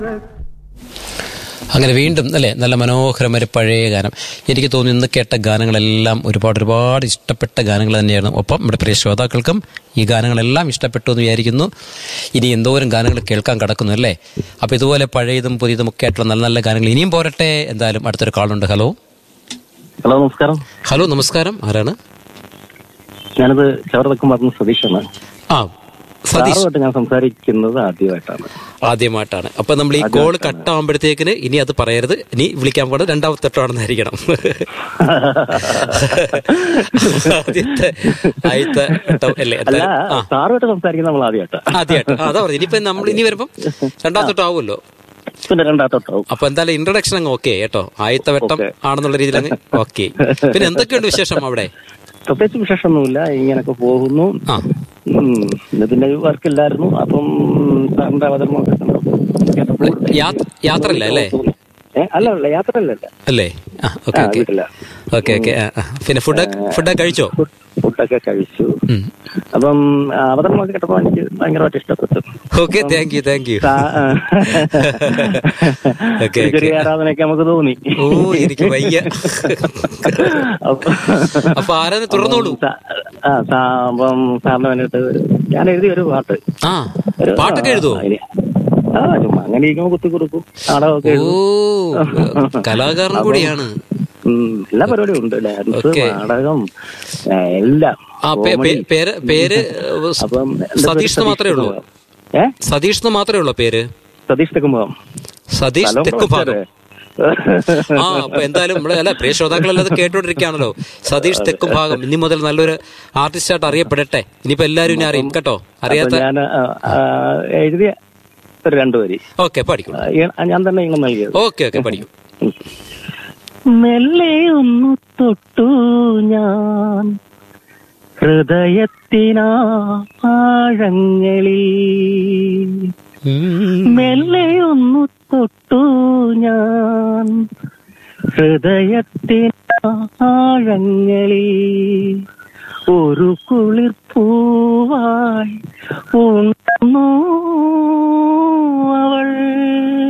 അങ്ങനെ വീണ്ടും അല്ലേ നല്ല മനോഹരമായ ഒരു പഴയ ഗാനം എനിക്ക് തോന്നുന്നു ഇന്ന് കേട്ട ഗാനങ്ങളെല്ലാം ഒരുപാട് ഒരുപാട് ഇഷ്ടപ്പെട്ട ഗാനങ്ങൾ തന്നെയാണ് ഒപ്പം നമ്മുടെ പ്രിയ ശ്രോതാക്കൾക്കും ഈ ഗാനങ്ങളെല്ലാം ഇഷ്ടപ്പെട്ടു എന്ന് വിചാരിക്കുന്നു ഇനി എന്തോരം ഗാനങ്ങൾ കേൾക്കാൻ കിടക്കുന്നു അല്ലേ അപ്പോൾ ഇതുപോലെ പഴയതും പുതിയതും ഒക്കെ ആയിട്ടുള്ള നല്ല നല്ല ഗാനങ്ങൾ ഇനിയും പോരട്ടെ എന്തായാലും അടുത്തൊരു കാളുണ്ട് ഹലോ ഹലോ നമസ്കാരം ഹലോ നമസ്കാരം ആരാണ് ഞാനത് ചവറതക്കുമാർന്ന് സതീഷാണ് ആ സതീഷ് സാറുമായിട്ട് ഞാൻ സംസാരിക്കുന്നത് ആദ്യമായിട്ടാണ് ആദ്യമായിട്ടാണ് അപ്പൊ നമ്മൾ ഈ കോൾ കട്ടാകുമ്പോഴത്തേക്കിന് ഇനി അത് പറയരുത് ഇനി വിളിക്കാൻ പോണത് രണ്ടാമത്തെ വട്ടമാണെന്നായിരിക്കണം ആദ്യത്തെ ആദ്യത്തെ വട്ടം അല്ലേ അല്ല എന്തായാലും- ആ സാറുമായിട്ട് സംസാരിക്കുന്നത് നമ്മൾ ആദ്യമായിട്ടാ ആദ്യമായിട്ട് ആ, അതാ പറഞ്ഞു ഇനിയിപ്പോ നമ്മൾ ഇനി വരുമ്പം രണ്ടാമത്തെ വട്ടം ആവുമല്ലോ പിന്നെ രണ്ടാമത്തോട്ടാവും അപ്പൊ എന്തായാലും ഇൻട്രൊഡക്ഷൻ അങ്ങ് ഓക്കെ കേട്ടോ ആദ്യത്തെ വട്ടം Okay. ആണെന്നുള്ള രീതിയിൽ അങ്ങ് ഓക്കെ പിന്നെ എന്തൊക്കെയുണ്ട് വിശേഷം അവിടെ പ്രത്യേകിച്ച് വിശേഷമൊന്നുമില്ല ഇങ്ങനൊക്കെ പോകുന്നു ആ ഉം. ഇന്ന് പിന്നെ വർക്ക് ഇല്ലായിരുന്നു അപ്പം സാറിന്റെ അവതരണമൊക്കെ കണ്ടപ്പോൾ കേട്ടപ്പോൾ യാത്ര യാത്രയില്ല അല്ലേ ഏ, അല്ല അല്ല യാത്ര അല്ലല്ല അല്ലേ ആ ഓക്കെ ആ, ഓക്കെ വീട്ടില ഓക്കെ ഓക്കെ പിന്നെ ഫുഡ് ഫുഡൊക്കെ കഴിച്ചോ ഫുഡൊക്കെ കഴിച്ചു ഉം. അപ്പം ആ, അവതരണമൊക്കെ കേട്ടപ്പോൾ എനിക്ക് ഭയങ്കരമായിട്ട് ഇഷ്ടപ്പെട്ടു okay thank you thank you സാ- ആ. ഓക്കെ, ഒരു ചെറിയ ആരാധനയൊക്കെ നമുക്ക് തോന്നി ഓ എനിക്ക് വയ്യ അപ്പൊ- അപ്പൊ ആരാധന തുടർന്നോളൂ സാ- ആ സാ- അപ്പം സാറിന് വേണ്ടിട്ട് ഒരു- ഞാൻ എഴുതിയ ഒരു പാട്ട് ആ ഒരു- പാട്ടൊക്കെ എഴുതുവോ ആ, ഇനി- ആ ചുമ്മാ അങ്ങനെ ഇരിക്കുമ്പോ കുത്തി കൊടുക്കും നാടകമൊക്കെ ഓ എഴുതും കലാകാരൻ അപ്പം- കൂടിയാണ് ഉം, എല്ലാ പരിപാടിയും ഉണ്ട് ഡാൻസ് ഓക്കെ. നാടകം ആ, എല്ലാം ആ പേ- കോമഡി. പേ- പേര് പേര് ഏഹ്, അപ്പം എന്റെ പേര് സതീഷ് എന്ന് മാത്രമേ ഉള്ളൂ തെക്കുംഭാഗം. ഏ സതീഷ് എന്ന് മാത്രമേ ഉള്ളൂ പേര് സതീഷ് തെക്കുംഭാഗം സതീഷ് സ്ഥലം തെക്കു ഭാഗം കുറച്ചേരെ. ആ അപ്പൊ എന്തായാലും നമ്മളെ അല്ല പ്രിയ ശ്രോതാക്കളെല്ലാം അത് കേട്ടോണ്ടിരിക്കുകയാണല്ലോ സതീഷ് തെക്കും ഭാഗം ഇനി മുതൽ നല്ലൊരു ആർട്ടിസ്റ്റായിട്ട് അറിയപ്പെടട്ടെ ഇനിയിപ്പോ എല്ലാരും ഇനി അറിയും കേട്ടോ അറിയാത്ത അപ്പൊ ഞാൻ ആ, ആ, എഴുതിയ ഒരു രണ്ടു വരി ഓക്കെ പഠിക്കും ആ, ഈ- ഞാൻ തന്നെ ഇങ്ങനെ നൽകിയത് ഓക്കെ ഓക്കെ പഠിക്കും മെല്ലെ ഒന്ന് തൊട്ടു ഞാൻ ഹൃദയത്തിനാ ആഴങ്ങളിൽ മെല്ലെ ഒന്ന് തൊട്ടു ഞാൻ ഹൃദയത്തിനാ ആഴങ്ങളിൽ ഒരു കുളിർ പൂവായി ഉണർന്നു അവൾ